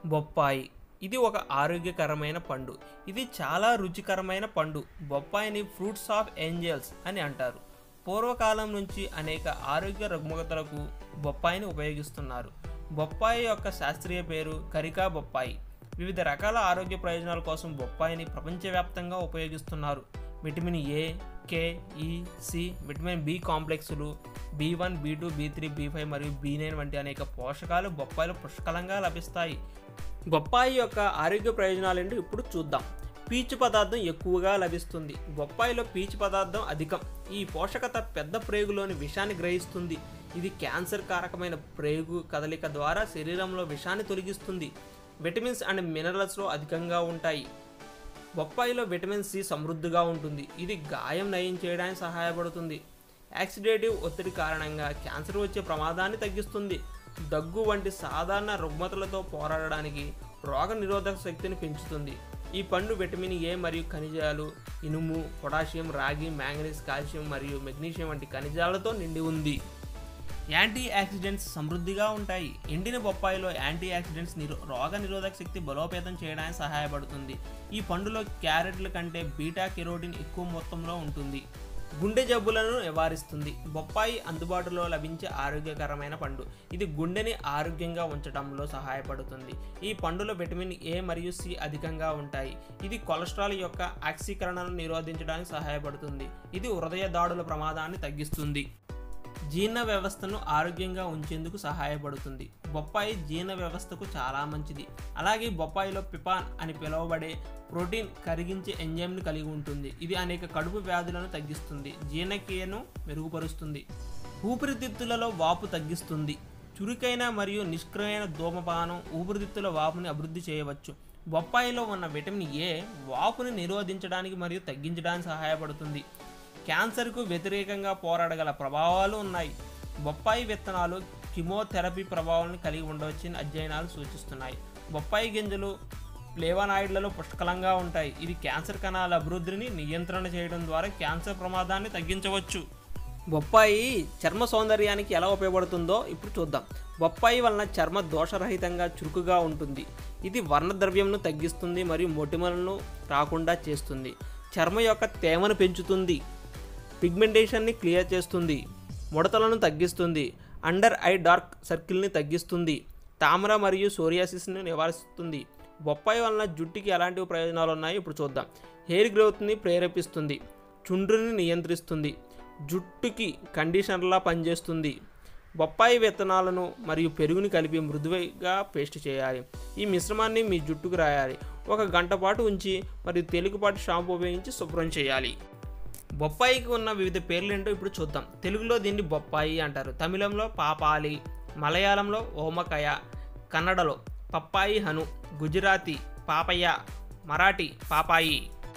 బొప్పాయి ఇది ఒక ఆరోగ్యకరమైన పండు ఇది చాలా రుచికరమైన పండు బొప్పాయిని ఫ్రూట్స్ ఆఫ్ ఏంజల్స్ అని అంటారు పూర్వకాలం నుంచి అనేక ఆరోగ్య రుగ్మతలకు బొప్పాయిని ఉపయోగిస్తున్నారు బొప్పాయి యొక్క శాస్త్రీయ పేరు కరికా బొప్పాయి వివిధ రకాల ఆరోగ్య ప్రయోజనాల కోసం బొప్పాయిని ప్రపంచవ్యాప్తంగా ఉపయోగిస్తున్నారు vitamin A K E C vitamin B కాంప్లెక్స్లు B one B two B three B five మరియు బి నైన్ వంటి అనేక పోషకాలు బొప్పాయిలో పుష్కలంగా లభిస్తాయి బొప్పాయి యొక్క ఆరోగ్య ప్రయోజనాలు ఏంటో ఇప్పుడు చూద్దాం పీచు పదార్థం ఎక్కువగా లభిస్తుంది బొప్పాయిలో పీచు పదార్థం అధికం ఈ పోషకత పెద్ద ప్రేగులోని విషాన్ని గ్రహిస్తుంది ఇది క్యాన్సర్ కారకమైన ప్రేగు కదలిక ద్వారా శరీరంలో విషాన్ని తొలగిస్తుంది విటమిన్స్ అండ్ మినరల్స్లో అధికంగా ఉంటాయి బొప్పాయిలో విటమిన్ సి సమృద్ధిగా ఉంటుంది ఇది గాయం నయం చేయడానికి సహాయపడుతుంది యాక్సిడేటివ్ ఒత్తిడి కారణంగా క్యాన్సర్ వచ్చే ప్రమాదాన్ని తగ్గిస్తుంది దగ్గు వంటి సాధారణ రుగ్మతలతో పోరాడడానికి రోగ నిరోధక శక్తిని పెంచుతుంది ఈ పండు విటమిన్ ఏ మరియు ఖనిజాలు ఇనుము పొటాషియం రాగి మ్యాంగనీస్ కాల్షియం మరియు మెగ్నీషియం వంటి ఖనిజాలతో నిండి ఉంది యాంటీ ఆక్సిడెంట్స్ సమృద్ధిగా ఉంటాయి ఎండిన బొప్పాయిలో యాంటీ ఆక్సిడెంట్స్ నిరో రోగ నిరోధక శక్తి బలోపేతం చేయడానికి సహాయపడుతుంది ఈ పండులో క్యారెట్ల కంటే బీటా కెరోటిన్ ఎక్కువ మొత్తంలో ఉంటుంది గుండె జబ్బులను నివారిస్తుంది బొప్పాయి అందుబాటులో లభించే ఆరోగ్యకరమైన పండు ఇది గుండెని ఆరోగ్యంగా ఉంచడంలో సహాయపడుతుంది ఈ పండులో విటమిన్ ఏ మరియు సి అధికంగా ఉంటాయి ఇది కొలెస్ట్రాల్ యొక్క ఆక్సీకరణను నిరోధించడానికి సహాయపడుతుంది ఇది హృదయ దాడుల ప్రమాదాన్ని తగ్గిస్తుంది జీర్ణ వ్యవస్థను ఆరోగ్యంగా ఉంచేందుకు సహాయపడుతుంది బొప్పాయి జీర్ణ వ్యవస్థకు చాలా మంచిది అలాగే బొప్పాయిలో పిపాన్ అని పిలువబడే ప్రోటీన్ కరిగించే ఎంజైమ్ని కలిగి ఉంటుంది ఇది అనేక కడుపు వ్యాధులను తగ్గిస్తుంది జీర్ణక్రియను మెరుగుపరుస్తుంది ఊపిరితిత్తులలో వాపు తగ్గిస్తుంది చురుకైన మరియు నిష్క్రియమైన ధూమపానం ఊపిరితిత్తుల వాపుని అభివృద్ధి చేయవచ్చు బొప్పాయిలో ఉన్న విటమిన్ ఏ వాపుని నిరోధించడానికి మరియు తగ్గించడానికి సహాయపడుతుంది క్యాన్సర్కు వ్యతిరేకంగా పోరాడగల ప్రభావాలు ఉన్నాయి బొప్పాయి విత్తనాలు కిమోథెరపీ ప్రభావాలను కలిగి ఉండవచ్చని అధ్యయనాలు సూచిస్తున్నాయి బొప్పాయి గింజలు ఫ్లేవనాయిడ్లలో పుష్కలంగా ఉంటాయి ఇది క్యాన్సర్ కణాల అభివృద్ధిని నియంత్రణ చేయడం ద్వారా క్యాన్సర్ ప్రమాదాన్ని తగ్గించవచ్చు బొప్పాయి చర్మ సౌందర్యానికి ఎలా ఉపయోగపడుతుందో ఇప్పుడు చూద్దాం బొప్పాయి వలన చర్మ దోషరహితంగా చురుకుగా ఉంటుంది ఇది వర్ణద్రవ్యంను తగ్గిస్తుంది మరియు మొటిమలను రాకుండా చేస్తుంది చర్మ యొక్క తేమను పెంచుతుంది పిగ్మెంటేషన్ని క్లియర్ చేస్తుంది ముడతలను తగ్గిస్తుంది అండర్ ఐ డార్క్ సర్కిల్ని తగ్గిస్తుంది తామర మరియు సోరియాసిస్ని నివారిస్తుంది బొప్పాయి వలన జుట్టుకి ఎలాంటి ప్రయోజనాలు ఉన్నాయో ఇప్పుడు చూద్దాం హెయిర్ గ్రోత్ని ప్రేరేపిస్తుంది చుండ్రుని నియంత్రిస్తుంది జుట్టుకి కండిషనర్లా పనిచేస్తుంది బొప్పాయి విత్తనాలను మరియు పెరుగుని కలిపి మృదువుగా పేస్ట్ చేయాలి ఈ మిశ్రమాన్ని మీ జుట్టుకు రాయాలి ఒక గంట పాటు ఉంచి మరియు తేలికపాటి షాంపూ ఉపయోగించి శుభ్రం చేయాలి బొప్పాయికి ఉన్న వివిధ పేర్లు ఏంటో ఇప్పుడు చూద్దాం తెలుగులో దీన్ని బొప్పాయి అంటారు తమిళంలో పాపాలి మలయాళంలో ఓమకయ కన్నడలో పప్పాయి హను గుజరాతీ పాపయ్య మరాఠీ పాపాయి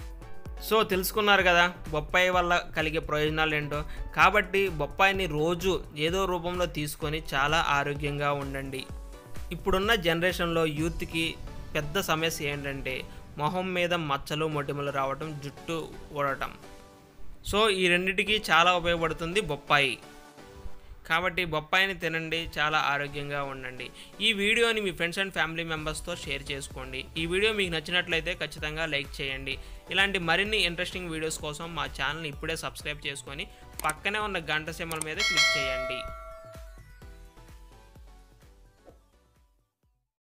సో తెలుసుకున్నారు కదా బొప్పాయి వల్ల కలిగే ప్రయోజనాలు ఏంటో కాబట్టి బొప్పాయిని రోజు ఏదో రూపంలో తీసుకొని చాలా ఆరోగ్యంగా ఉండండి ఇప్పుడున్న జనరేషన్లో యూత్కి పెద్ద సమస్య ఏంటంటే మొహం మీద మచ్చలు మొటిమలు రావటం జుట్టు ఊడటం సో ఈ రెండిటికి చాలా ఉపయోగపడుతుంది బొప్పాయి కాబట్టి బొప్పాయిని తినండి చాలా ఆరోగ్యంగా ఉండండి ఈ వీడియోని మీ ఫ్రెండ్స్ అండ్ ఫ్యామిలీ మెంబర్స్తో షేర్ చేసుకోండి ఈ వీడియో మీకు నచ్చినట్లయితే ఖచ్చితంగా లైక్ చేయండి ఇలాంటి మరిన్ని ఇంట్రెస్టింగ్ వీడియోస్ కోసం మా ఛానల్ని ఇప్పుడే సబ్స్క్రైబ్ చేసుకొని పక్కనే ఉన్న గంట సింబల్ మీద క్లిక్ చేయండి